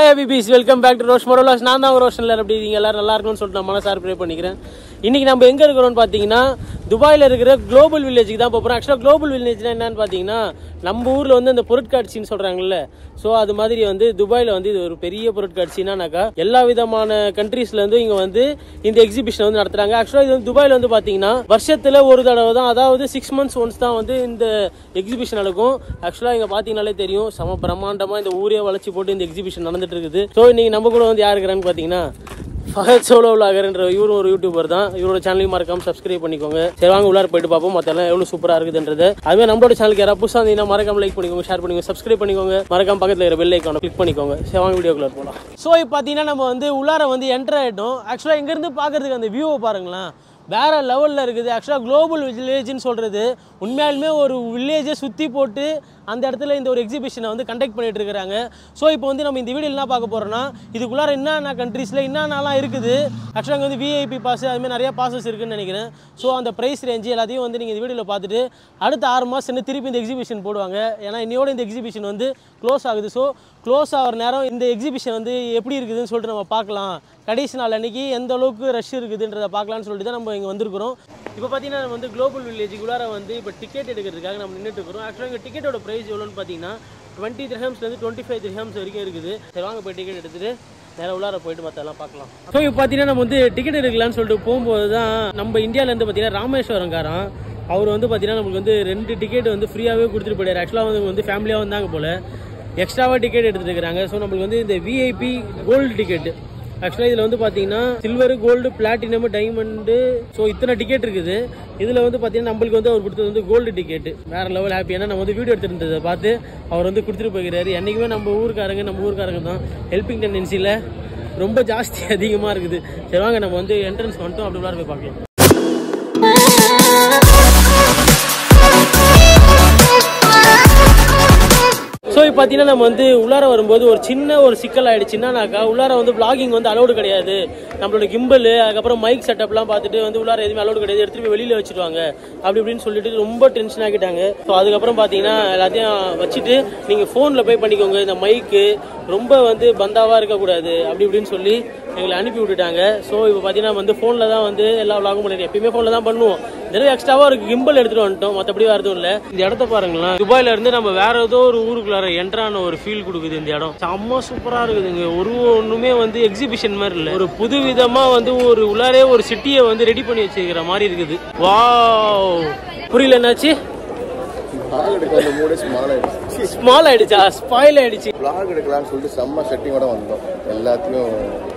hi அபிபிஸ் welcome back to ரோஷ் மோரோலாஸ் நான் தான் ரோஷன் எல்லாரும் எப்படி இருக்கீங்க எல்லாரும் நல்லா இருக்கணும்னு சொல்லிட்டு நான் மனசார ப்ரே பண்ணிக்கிறேன் இன்னைக்கு நம்ம எங்க இருக்கிறோம்னு பார்த்தீங்கன்னா துபாயில் இருக்கிற குளோபல் வில்லேஜுக்கு தான் போகிறோம் ஆக்சுவலாக குளோபல் வில்லேஜ்னா என்னன்னு பார்த்தீங்கன்னா நம்ம ஊரில் வந்து இந்த பொருட்காட்சின்னு சொல்கிறாங்கல்ல ஸோ அது மாதிரி வந்து துபாயில் வந்து இது ஒரு பெரிய பொருட்காட்சினாக்கா எல்லா விதமான கண்ட்ரீஸ்லேருந்து இங்கே வந்து இந்த எக்ஸிபிஷன் வந்து நடத்துகிறாங்க ஆக்சுவலாக இது வந்து துபாயில் வந்து பார்த்தீங்கன்னா வருஷத்தில் ஒரு தடவை தான் அதாவது சிக்ஸ் மந்த்ஸ் ஒன்ஸ் தான் வந்து இந்த எக்ஸிபிஷன் நடக்கும் ஆக்சுவலாக இங்கே பார்த்தீங்கனாலே தெரியும் செம பிரம்மாண்டமாக இந்த ஊரே வளைச்சி போட்டு இந்த எக்ஸிபிஷன் நடந்துட்டு இருக்குது ஸோ இன்னைக்கு நம்ம கூட வந்து யார் இருக்கிறான்னு பார்த்தீங்கன்னா ஃபஹத் சோலோ விலாகர்ன்ற இவரும் ஒரு யூடியூபர் தான் இவரோட சேனலையும் மறக்காம சப்ஸ்கிரைப் பண்ணிக்கோங்க சரி வாங்க உள்ளார போயிட்டு பார்ப்போம் மற்றெல்லாம் எவ்வளோ சூப்பராக இருக்குதுன்றது அதுவே நம்மளோட சேனலுக்கு யாராவது புதுசாக இருந்தீங்கன்னா மறக்காம லைக் பண்ணிக்கோங்க ஷேர் பண்ணிக்கோங்க சப்ஸ்கிரைப் பண்ணிக்கோங்க மறக்காம பக்கத்தில் இருக்கிற பெல் ஐக்கான கிளிக் பண்ணிக்கோங்க சரி வாங்க வீடியோக்குள்ள போகலாம் ஸோ இப்போ பார்த்தீங்கன்னா நம்ம வந்து உள்ளார வந்து என்டர் ஆகிட்டோம் ஆக்சுவலாக இங்கேருந்து பார்க்கறதுக்கு அந்த வியூவை பாருங்களேன் வேற லெவலில் இருக்குது ஆக்சுவலாக குளோபல் வில்லேஜ்னு சொல்கிறது உண்மையாலுமே ஒரு வில்லேஜை சுற்றி போட்டு அந்த இடத்துல இந்த ஒரு எக்ஸிபிஷனை வந்து கண்டக்ட் பண்ணிட்டு இருக்கிறாங்க ஸோ இப்போ வந்து நம்ம இந்த வீடியோ என்ன பார்க்க போகிறோம்னா இதுக்குள்ளார என்னென்ன கண்ட்ரீஸில் என்னென்னலாம் இருக்குது ஆக்சுவலாக இங்கே வந்து விஐபி பாஸ் அதுமாதிரி நிறைய பாசஸ் இருக்குன்னு நினைக்கிறேன் ஸோ அந்த ப்ரைஸ் ரேஞ்சு எல்லாத்தையும் வந்து நீங்கள் இந்த வீடியோவில் பார்த்துட்டு அடுத்த ஆறு மாதம் திருப்பி இந்த எக்ஸிபிஷன் போடுவாங்க ஏன்னா இன்னையோட இந்த எக்ஸிபிஷன் வந்து க்ளோஸ் ஆகுது ஸோ க்ளோஸ் ஆகிற நேரம் இந்த எக்ஸிபிஷன் வந்து எப்படி இருக்குதுன்னு சொல்லிட்டு நம்ம பார்க்கலாம் கடைசி நாள் அன்னைக்கு எந்த அளவுக்கு ரஷ் இருக்குதுன்றதை பார்க்கலாம்னு சொல்லிட்டு தான் நம்ம இங்கே வந்திருக்கிறோம் இப்போ பார்த்தீங்கன்னா நம்ம வந்து குளோபல் வில்லேஜுக்குள்ளார வந்து இப்போ டிக்கெட் எடுக்கிறதுக்காக நம்ம நின்றுட்டு இருக்கிறோம் ஆக்சுவலாக இங்கே டிக்கெட்டோட ப்ரைஸ் எவ்வளோன்னு பார்த்தீங்கன்னா டுவெண்ட்டி திரஹம்ஸ்லேருந்து டுவெண்ட்டி ஃபைவ் திரஹம்ஸ் வரைக்கும் இருக்குது சரி வாங்க போய் டிக்கெட் எடுத்துட்டு நேரம் உள்ளார போயிட்டு மற்றெல்லாம் பார்க்கலாம் ஸோ இப்போ பார்த்தீங்கன்னா நம்ம வந்து டிக்கெட் எடுக்கலாம்னு சொல்லிட்டு போகும்போது தான் நம்ம இந்தியாவிலேருந்து பார்த்தீங்கன்னா ராமேஸ்வரங்காரன் அவர் வந்து பார்த்தீங்கன்னா நம்மளுக்கு வந்து ரெண்டு டிக்கெட் வந்து ஃப்ரீயாகவே கொடுத்துட்டு போயிட்டார் ஆக்சுவலாக வந்து இவங்க வந்து ஃபேமிலியாக வந்தாங்க போல் எக்ஸ்ட்ராவாக டிக்கெட் எடுத்துட்டு இருக்காங்க ஸோ நம்மளுக்கு வந்து இந்த விஐபி கோல்டு டிக்கெட் ஆக்சுவலாக இதில் வந்து பார்த்தீங்கன்னா silver gold platinum diamond so இத்தனை டிக்கெட் இருக்குது இதில் வந்து பார்த்தீங்கன்னா நம்மளுக்கு வந்து அவர் கொடுத்தது வந்து கோல்டு டிக்கெட் வேற லெவல் ஹாப்பி ஏன்னா நம்ம வந்து வீடியோ எடுத்துருந்ததை பார்த்து அவர் வந்து கொடுத்துட்டு போகிறாரு என்றைக்குமே நம்ம ஊருக்காரங்க நம்ம ஊருக்காரங்க தான் ஹெல்பிங் டெண்டன்சியில் ரொம்ப ஜாஸ்தி அதிகமாக இருக்குது சரி வாங்க நம்ம வந்து என்ட்ரன்ஸ் வந்துட்டோம் அப்படி உள்ளார போய் பார்க்கலாம் ஸோ இப்போ பார்த்தீங்கன்னா நம்ம வந்து உள்ளார வரும்போது ஒரு சின்ன ஒரு சிக்கல் ஆயிடுச்சுன்னாக்கா உள்ளார வந்து vlogging வந்து அலௌடு கிடையாது நம்மளோட கிம்பல் அதுக்கப்புறம் மைக் செட்டப்லாம் பார்த்துட்டு வந்து உள்ளார எதுவுமே அலௌடு கிடையாது எடுத்துட்டு போய் வெளியில் வச்சுருவாங்க அப்படி இப்படின்னு சொல்லிட்டு ரொம்ப டென்ஷன் ஆக்கிட்டாங்க ஸோ அதுக்கப்புறம் பார்த்தீங்கன்னா எல்லாத்தையும் வச்சுட்டு நீங்கள் ஃபோனில் போய் பண்ணிக்கோங்க இந்த மைக்கு ரொம்ப வந்து பந்தாவாக இருக்கக்கூடாது அப்படி இப்படின்னு சொல்லி எங்களை அனுப்பி விட்டுட்டாங்க ஸோ இப்போ பார்த்தீங்கன்னா வந்து ஃபோனில் தான் வந்து எல்லா விளாகும் பண்ணிட்டு எப்பயுமே ஃபோனில் தான் பண்ணுவோம் நிறைய எக்ஸ்ட்ராவாக ஒரு கிம்பல் எடுத்துகிட்டு வந்துட்டோம் மற்றபடி வேறு எதுவும் இல்லை இந்த இடத்த பாருங்களேன் துபாயில இருந்து நம்ம வேற ஏதோ ஒரு ஊருக்குள்ளார என்ட்ரான ஒரு ஃபீல் கொடுக்குது இந்த இடம் செம்ம சூப்பராக இருக்குதுங்க ஒரு ஒன்றுமே வந்து எக்ஸிபிஷன் மாதிரி இல்லை ஒரு புது விதமாக வந்து ஒரு உள்ளாரே ஒரு சிட்டியை வந்து ரெடி பண்ணி வச்சிருக்கிற மாதிரி இருக்குது வாவ் புரியல என்னாச்சு vlog எடுக்க அந்த மூடே ஸ்மால் ஆயிடுச்சு ஸ்மால் ஆயிடுச்சா ஸ்பாயில் ஆயிடுச்சு vlog எடுக்கலாம்னு சொல்லிட்டு செம்ம செட்டிங்கோட வந்தோம் எல்லாத்தையும்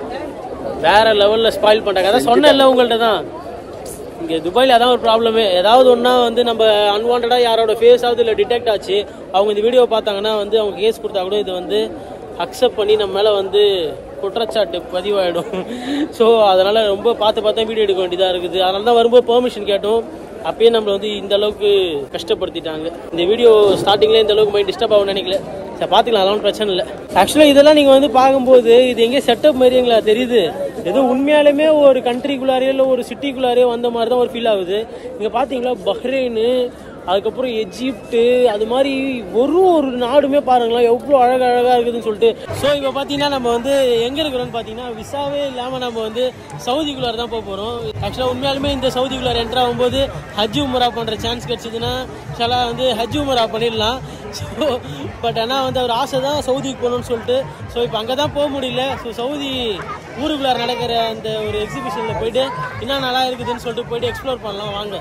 வேற லெவல்ல ஸ்பாயில் பண்ணிட்டாங்க அதான் சொன்னேன்ல உங்கள்ட்ட தான் இங்க துபாயில அதான் ஒரு ப்ராப்ளமே ஏதாவது ஒன்றா வந்து நம்ம அன்வான்டா யாரோட ஃபேஸாவது இல்லை டிடெக்ட் ஆச்சு அவங்க இந்த வீடியோ பார்த்தாங்கன்னா வந்து அவங்க கேஸ் கொடுத்தா கூட இது வந்து அக்செப்ட் பண்ணி நம்ம மேலே வந்து குற்றச்சாட்டு பதிவாயிடும் ஸோ அதனால ரொம்ப பார்த்து பார்த்து வீடியோ எடுக்க வேண்டியதாக இருக்குது அதனால தான் வரும்போது பெர்மிஷன் கேட்டோம் அப்பயே நம்மளை வந்து இந்த அளவுக்கு கஷ்டப்படுத்திட்டாங்க இந்த வீடியோ ஸ்டார்டிங்ல இந்த அளவுக்கு மைண்ட் டிஸ்டர்ப் ஆகும் நினைக்கல சரி பார்த்துக்கலாம் அதெல்லாம் பிரச்சனை இல்லை ஆக்சுவலாக இதெல்லாம் நீங்கள் வந்து பார்க்கும்போது இது எங்கேயோ செட்டப் மாதிரி எங்களா தெரியுது ஏதோ உண்மையாலுமே ஒரு கண்ட்ரிக்குள்ளாரே இல்லை ஒரு சிட்டிக்குள்ளாரே வந்த மாதிரி தான் ஒரு ஃபீல் ஆகுது இங்கே பார்த்தீங்களா பஹ்ரைனு அதுக்கப்புறம் எஜிப்டு அது மாதிரி ஒரு ஒரு நாடுமே பாருங்களேன் எவ்வளோ அழகழகாக இருக்குதுன்னு சொல்லிட்டு ஸோ இப்போ பார்த்தீங்கன்னா நம்ம வந்து எங்கே இருக்கிறோம்னு பார்த்தீங்கன்னா விசாவே இல்லாமல் நம்ம வந்து சவுதிக்குள்ளார தான் போக போகிறோம் ஆக்சுவலாக உண்மையாலுமே இந்த சவுதிக்குள்ளார என்ட்ரு ஆகும்போது ஹஜ் உமரா பண்ணுற சான்ஸ் கிடச்சிதுன்னா சில வந்து ஹஜ் உமரா பண்ணிடலாம் ஸோ பட் ஆனால் வந்து அவர் ஆசை தான் சவுதிக்கு போகணும்னு சொல்லிட்டு ஸோ இப்போ அங்கே தான் போக முடியல ஸோ சவுதி ஊருக்குள்ளார நடக்கிற அந்த ஒரு எக்ஸிபிஷனில் போயிட்டு என்ன நல்லா இருக்குதுன்னு சொல்லிட்டு போயிட்டு எக்ஸ்ப்ளோர் பண்ணலாம் வாங்க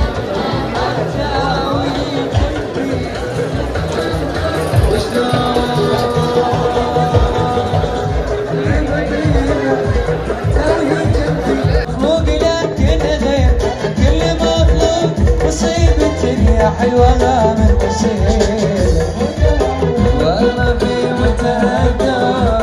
مقلك غير كل مطلوب مصيبة يا حلوة ما من تشيل والله في متهدى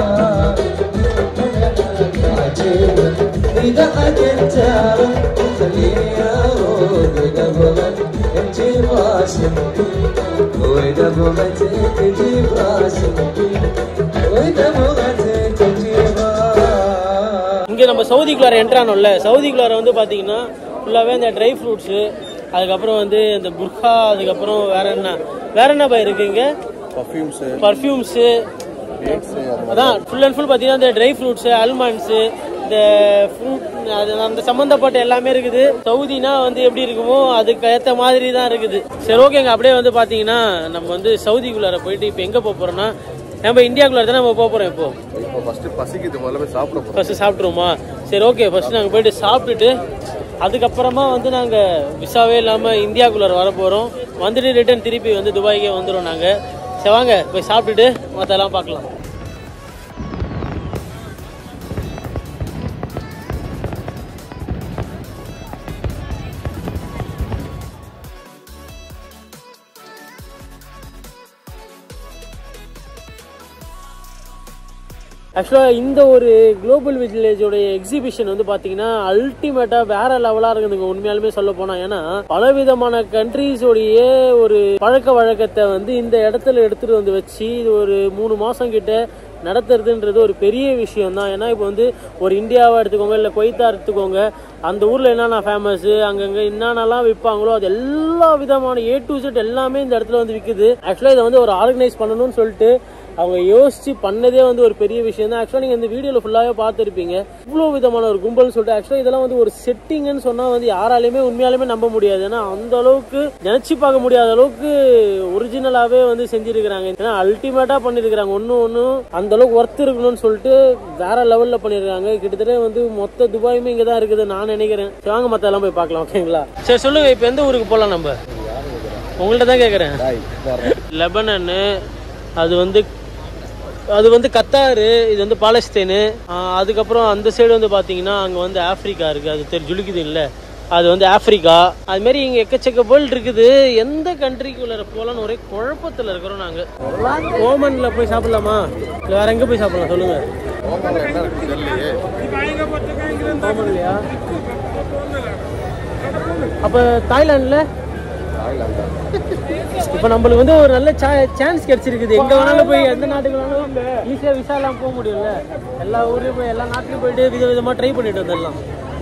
عجيب إذا حكيت خليني أقول إذا بغت تجيب راسي وإذا بغت تجيب راسي وإذا بغت تجيب راسي இங்கே நம்ம சவுதிக்குள்ளார என்ட்ரானோம்ல சவுதிக்குள்ளார வந்து பார்த்தீங்கன்னா ஃபுல்லாகவே இந்த ட்ரை ஃப்ரூட்ஸு அதுக்கப்புறம் வந்து இந்த புர்ஹா அதுக்கப்புறம் வேற என்ன வேற என்ன பயிர் இருக்கு இங்கே பர்ஃப்யூம்ஸு பர்ஃப்யூம்ஸு டேட்ஸ் அது அதான் ஃபுல் அண்ட் ஃபுல் பார்த்தீங்கன்னா இந்த ட்ரை ஃப்ரூட்ஸு அல்மண்ட்ஸு இந்த ஃப்ரூட் அது அந்த சம்மந்தப்பட்ட எல்லாமே இருக்குது சவுதினா வந்து எப்படி இருக்குமோ அதுக்கு ஏற்ற மாதிரி தான் இருக்குது சரி ஓகேங்க அப்படியே வந்து பார்த்தீங்கன்னா நம்ம வந்து சவுதிக்குள்ளார போயிட்டு இப்போ எங்கே போக போகிறோம்னா நம்ம இந்தியாக்குள்ளார தான் நம்ம போக போகிறோம் இப்போ இப்போ ஃபர்ஸ்ட் பசிக்குது முதல்ல போய் சாப்பிட போறோம் ஃபர்ஸ்ட் சாப்பிட்ருவோமா சரி ஓகே ஃபர்ஸ்ட் நாங்கள் போயிட்டு சாப்பிட்டுட்டு அதுக்கப்புறமா வந்து நாங்கள் விசாவே இல்லாமல் இந்தியாக்குள்ளார வர போகிறோம் வந்துட்டு ரிட்டர்ன் திருப்பி வந்து துபாய்க்கே வந்துடும் நாங்கள் சரி வாங்க போய் சாப்பிட்டுட்டு மற்றெல்லாம் பார்க்கலாம் ஆக்சுவலாக இந்த ஒரு குளோபல் வில்லேஜோட எக்ஸிபிஷன் வந்து பார்த்தீங்கன்னா அல்டிமேட்டாக வேற லெவலாக இருக்குதுங்க உண்மையாலுமே சொல்ல போனால் ஏன்னா பலவிதமான கண்ட்ரீஸோடைய ஒரு பழக்க வழக்கத்தை வந்து இந்த இடத்துல எடுத்துட்டு வந்து வச்சு இது ஒரு மூணு மாதம் கிட்ட நடத்துறதுன்றது ஒரு பெரிய விஷயம் தான் ஏன்னா இப்போ வந்து ஒரு இந்தியாவை எடுத்துக்கோங்க இல்லை கொய்த்தா எடுத்துக்கோங்க அந்த ஊரில் என்னென்ன ஃபேமஸ் அங்கங்கே என்னென்னலாம் விற்பாங்களோ அது எல்லா விதமான ஏ டு செட் எல்லாமே இந்த இடத்துல வந்து விற்குது ஆக்சுவலாக இதை வந்து ஒரு ஆர்கனைஸ் பண்ணணும்னு சொல்லிட்டு அவங்க யோசிச்சு பண்ணதே வந்து ஒரு பெரிய விஷயம் தான் ஆக்சுவலாக நீங்கள் இந்த வீடியோவில் ஃபுல்லாகவே பார்த்துருப்பீங்க இவ்வளோ விதமான ஒரு கும்பல்னு சொல்லிட்டு ஆக்சுவலாக இதெல்லாம் வந்து ஒரு செட்டிங்னு சொன்னால் வந்து யாராலையுமே உண்மையாலுமே நம்ப முடியாது ஏன்னா அந்த அளவுக்கு நினச்சி பார்க்க முடியாத அளவுக்கு ஒரிஜினலாகவே வந்து செஞ்சிருக்கிறாங்க ஏன்னா அல்டிமேட்டாக பண்ணியிருக்கிறாங்க ஒன்று ஒன்று அந்த அளவுக்கு ஒர்த் இருக்கணும்னு சொல்லிட்டு வேற லெவலில் பண்ணியிருக்காங்க கிட்டத்தட்ட வந்து மொத்த துபாயுமே இங்கே தான் இருக்குது நான் நினைக்கிறேன் சரி, வாங்க மற்ற எல்லாம் போய் பார்க்கலாம் ஓகேங்களா சரி சொல்லுங்க இப்போ எந்த ஊருக்கு போகலாம் நம்ம உங்கள்கிட்ட தான் கேட்குறேன் லெபனன்னு அது வந்து அது வந்து கத்தாரு இது வந்து பாலஸ்தீனு ஆஹ் அதுக்கப்புறம் அந்த சைடு வந்து பார்த்தீங்கன்னா அங்கே வந்து ஆப்பிரிக்கா இருக்குது அது தெரி ஜுலிக்குது இல்லை அது வந்து ஆப்பிரிக்கா அது மாதிரி இங்கே எக்கச்சக்க வேர்ல்டு இருக்குது எந்த கண்ட்ரிக்குள்ள போகலான்னு ஒரே குழப்பத்தில் இருக்கிறோம் நாங்கள் ஓமனில் போய் சாப்பிடலாமா இல்லை வேற எங்கே போய் சாப்பிடலாம் சொல்லுங்கள் ஓமன்ல என்ன இருக்குன்னு தெரியலையே ஓமன்லையா அப்போ தாய்லாண்டில் தாய்லாந்தா இப்போ நம்மளுக்கு வந்து ஒரு நல்ல சான்ஸ் கிடைச்சிருக்குது எங்க வேணாலும் போய் எந்த நாட்டுக்கு வேணாலும் ஈஸியா விசா எல்லாம் போக முடியும்ல எல்லா ஊர்லயும் போய் எல்லா நாட்டுலயும் போயிட்டு வித விதமா ட்ரை பண்ணிட்டு வந்துடலாம்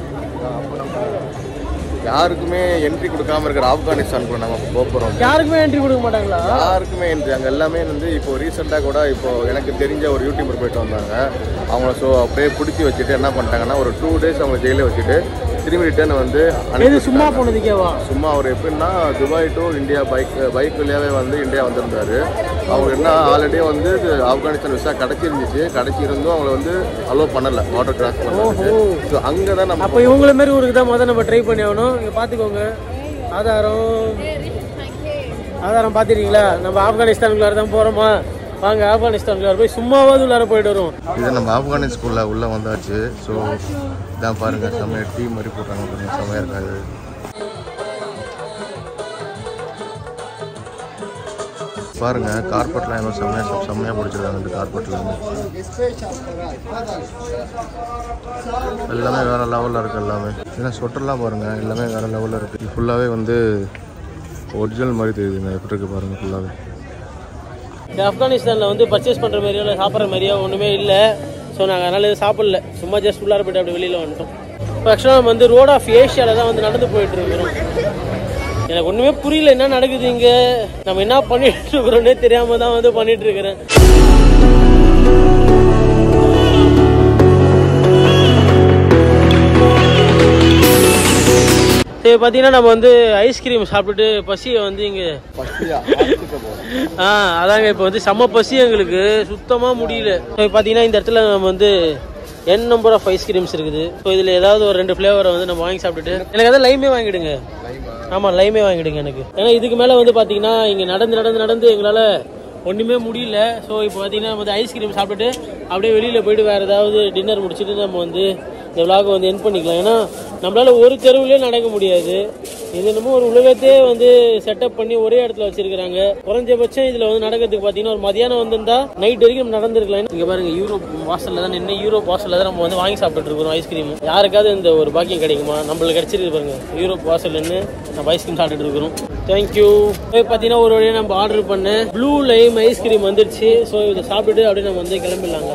யாருக்குமே என்ட்ரி கொடுக்காம இருக்கிற ஆப்கானிஸ்தானுக்குள்ள நம்ம போக போறோம் யாருக்குமே என்ட்ரி கொடுக்க மாட்டாங்களா யாருக்குமே என்ட்ரி அங்கே எல்லாமே வந்து இப்போ ரீசெண்டாக கூட இப்போ எனக்கு தெரிஞ்ச ஒரு யூடியூபர் போயிட்டு வந்தாங்க அவங்கள ஸோ அப்படியே பிடிச்சி வச்சுட்டு என்ன பண்ணிட்டாங்கன்னா ஒரு டூ டேஸ் அவங்க ஜெயிலே வச்சுட்டு திரும்பி ரிட்டர்ன் வந்து அனுப்பி எது சும்மா போனதுக்கேவா சும்மா அவர் எப்படின்னா Dubai to India bike bike வழியாவே வந்து இந்தியா வந்திருந்தாரு அவங்க என்ன ஆல்ரெடி வந்து இது ஆப்கானிஸ்தான் விசா கிடச்சிருந்துச்சு கிடச்சிருந்தும் அவங்கள வந்து அலோவ் பண்ணல வாட்டர் கிராஸ் பண்ணதுக்கு ஸோ அங்கே தான் நம்ம அப்போ இவங்கள மாதிரி ஊருக்கு தான் முதல்ல நம்ம ட்ரை பண்ணி ஆகணும் இங்க பாத்துக்கோங்க ஆதாரம் ஆதாரம் பாத்துட்டீங்களா நம்ம ஆப்கானிஸ்தானுக்குள்ளார தான் போறோமா வாங்க ஆப்கானிஸ்தானுக்குள்ளார போய் சும்மாவாவது உள்ளார போயிட்டு வரும் இது நம்ம ஆப்கானிஸ் ஸ்கூலில் உள்ளே வந்தாச்சு ஸோ இதான் பாருங்க செம்மையாக டீ மாதிரி போட்டாங்க பாருங்க செம்மையாக இருக்காது பாருங்க கார்பெட்லாம் எல்லாம் செம்மையாக செம்மையாக பிடிச்சிருக்காங்க இந்த கார்பெட்டில் இருந்து எல்லாமே வேற லெவலில் இருக்கு எல்லாமே ஏன்னா சொட்டர்லாம் பாருங்க எல்லாமே வேற லெவலில் இருக்கு இது ஃபுல்லாகவே வந்து ஒரிஜினல் மாதிரி தெரியுதுங்க எப்படி இருக்கு பாருங்க ஃபுல்லாகவே இந்த ஆப்கானிஸ்தானில் வந்து பர்ச்சேஸ் பண்ணுற மாதிரியோ இல்லை சாப்பிட்ற மாதிரியோ ஒன்றுமே இல்லை ஸோ நாங்கள் அதனால எதுவும் சாப்பிடல சும்மா ஜஸ்ட் உள்ளார போயிட்டு அப்படி வெளியில் வந்துட்டோம் இப்போ ஆக்சுவலாக நம்ம வந்து ரோட் ஆஃப் ஏஷியாவில் தான் வந்து நடந்து போயிட்டு இருக்கிறோம் எனக்கு ஒன்றுமே புரியல என்ன நடக்குது இங்கே நம்ம என்ன பண்ணிட்டு இருக்கிறோன்னே தெரியாம தான் வந்து பண்ணிட்டு இருக்கிறேன் சரி பார்த்தீங்கன்னா நம்ம வந்து ஐஸ்கிரீம் சாப்பிட்டுட்டு பசியை வந்து இங்கே ஆ அதாங்க இப்போ வந்து செம்ம பசி எங்களுக்கு சுத்தமாக முடியல இப்போ பார்த்தீங்கன்னா இந்த இடத்துல நம்ம வந்து என் நம்பர் ஆஃப் ஐஸ்கிரீம்ஸ் இருக்குது ஸோ இதில் ஏதாவது ஒரு ரெண்டு ஃப்ளேவரை வந்து நம்ம வாங்கி சாப்பிட்டுட்டு எனக்கு அதான் லைமே வாங்கிடுங்க ஆமாம் லைமே வாங்கிடுங்க எனக்கு ஏன்னா இதுக்கு மேலே வந்து பார்த்தீங்கன்னா இங்கே நடந்து நடந்து நடந்து எங்களால் ஒன்றுமே முடியல ஸோ இப்போ பார்த்தீங்கன்னா நம்ம வந்து ஐஸ்கிரீம் சாப்பிட்டுட்டு அப்படியே வெளியில் போயிட்டு வேறு ஏதாவது டின்னர் முடிச்சுட்டு நம்ம வந்து இந்த விலாகை வந்து என் பண்ணிக்கலாம் ஏன்னா நம்மளால ஒரு தெருவுலேயே நடக்க முடியாது இது என்னமோ ஒரு உலகத்தையே வந்து செட்டப் பண்ணி ஒரே இடத்துல வச்சிருக்காங்க குறைஞ்சபட்சம் இதுல வந்து நடக்கிறதுக்கு பாத்தீங்கன்னா ஒரு மதியானம் வந்திருந்தா நைட் வரைக்கும் நம்ம நடந்திருக்கலாம் இங்க பாருங்க யூரோப் வாசல்ல தான் நின்று யூரோப் வாசல்ல தான் நம்ம வந்து வாங்கி சாப்பிட்டுட்டு இருக்கிறோம் ஐஸ்கிரீம் யாருக்காவது இந்த ஒரு பாக்கியம் கிடைக்குமா நம்மளுக்கு கிடைச்சிருக்கு பாருங்க யூரோப் வாசல் நின்று நம்ம ஐஸ்கிரீம் சாப்பிட்டுட்டு இருக்கிறோம் தேங்க்யூ பார்த்தீங்கன்னா ஒரு வழியாக நம்ம ஆர்டர் பண்ண ப்ளூ லைம் ஐஸ்கிரீம் வந்துருச்சு ஸோ இதை சாப்பிட்டுட்டு அப்படியே நம்ம வந்து கிளம்பிடலாங்க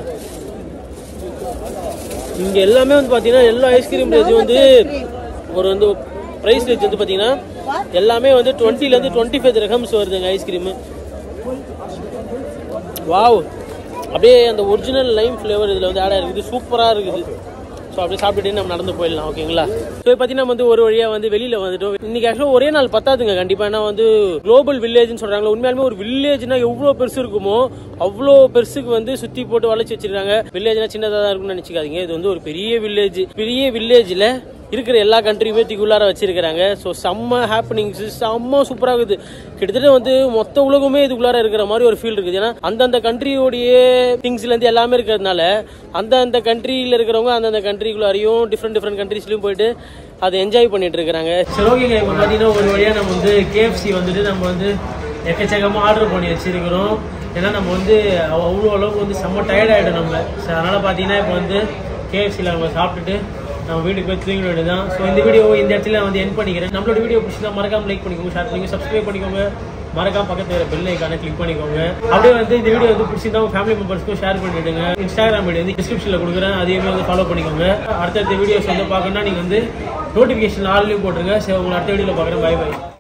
இங்க எல்லாமே வந்து பாத்தீங்கன்னா எல்லா ஐஸ்கிரீம் ரேஞ்ச் வந்து ஒரு வந்து பிரைஸ் ரேஞ்ச் வந்து பாத்தீங்கன்னா எல்லாமே வந்து 20 ல இருந்து டுவெண்ட்டி ஃபைவ் ரகம்ஸ் வருதுங்க ஐஸ்கிரீம் வாவ் அப்படியே அந்த ஒரிஜினல் லைம் ஃப்ளேவர் இதில் வந்து ஆட் இருக்குது சூப்பராக இருக்குது ஸோ அப்படியே சாப்பிட்டுட்டு நம்ம நடந்து போயிடலாம் ஓகேங்களா ஸோ பார்த்தீங்கன்னா நம்ம வந்து ஒரு வழியாக வந்து வெளியில் வந்துட்டோம் இன்னைக்கு ஆக்சுவலாக ஒரே நாள் பத்தாதுங்க கண்டிப்பாக ஏன்னா வந்து குளோபல் வில்லேஜ்னு சொல்கிறாங்க உண்மையாலுமே ஒரு வில்லேஜ்னா எவ்வளோ பெருசு இருக்குமோ அவ்வளோ பெருசுக்கு வந்து சுற்றி போட்டு வளைச்சி வச்சிருக்காங்க வில்லேஜ்னா சின்னதாக தான் இருக்கும்னு நினச்சிக்காதீங்க இது வந்து ஒரு பெரிய வில்லேஜ் பெரிய வில்லேஜில் இருக்கிற எல்லா கண்ட்ரியுமே திக்குள்ளார வச்சிருக்கிறாங்க ஸோ செம்ம ஹாப்பனிங்ஸ் செம்ம சூப்பராக இருக்குது கிட்டத்தட்ட வந்து மொத்த உலகமே இதுக்குள்ளார இருக்கிற மாதிரி ஒரு ஃபீல் இருக்குது ஏன்னா அந்தந்த கண்ட்ரியோடைய திங்ஸ்லேருந்து எல்லாமே இருக்கிறதுனால அந்தந்த கண்ட்ரியில் இருக்கிறவங்க அந்தந்த கண்ட்ரிக்குள்ளாரையும் டிஃப்ரெண்ட் டிஃப்ரெண்ட் கண்ட்ரீஸ்லையும் போயிட்டு அதை என்ஜாய் பண்ணிட்டு இருக்கிறாங்க சரி ஓகேங்க இப்போ பார்த்தீங்கன்னா ஒரு வழியாக நம்ம வந்து கேஎஃப்சி வந்துட்டு நம்ம வந்து எக்கச்சக்கமாக ஆர்டர் பண்ணி வச்சிருக்கிறோம் ஏன்னா நம்ம வந்து அவ்- அவ்வளோ அளவுக்கு வந்து செம்ம டயர்ட் ஆகிடும் நம்ம ஸோ அதனால் பார்த்தீங்கன்னா இப்போ வந்து கேஎஃப்சியில் நம்ம சாப்பிட்டுட்டு நம்ம வீட்டுக்கு போய் தூங்கிட வேண்டியதான் ஸோ இந்த வீடியோ இந்த இடத்துல நான் வந்து என் பண்ணிக்கிறேன் நம்மளோட வீடியோ பிடிச்சா மறக்காம லைக் பண்ணிக்கோங்க ஷேர் பண்ணிக்கோங்க சப்ஸ்கிரைப் பண்ணிக்கோங்க மறக்காம பக்கத்துல இருக்கிற பெல் ஐக்கான கிளிக் பண்ணிக்கோங்க அப்படியே வந்து இந்த வீடியோ வந்து பிடிச்சிருந்தா உங்க ஃபேமிலி மெம்பர்ஸ்க்கும் ஷேர் பண்ணிடுங்க இன்ஸ்டாகிராம் ஐடி வந்து டிஸ்கிரிப்ஷனில் கொடுக்குறேன் அதையுமே வந்து ஃபாலோ பண்ணிக்கோங்க அடுத்தடுத்த வீடியோஸ் வந்து பார்க்கணும்னா நீங்கள் வந்து நோட்டிஃபிகேஷன் ஆல்லையும் போட்டுருங்க சரி உங்களை அடுத்த வீடியோவில் பார்க்குறேன் பை பை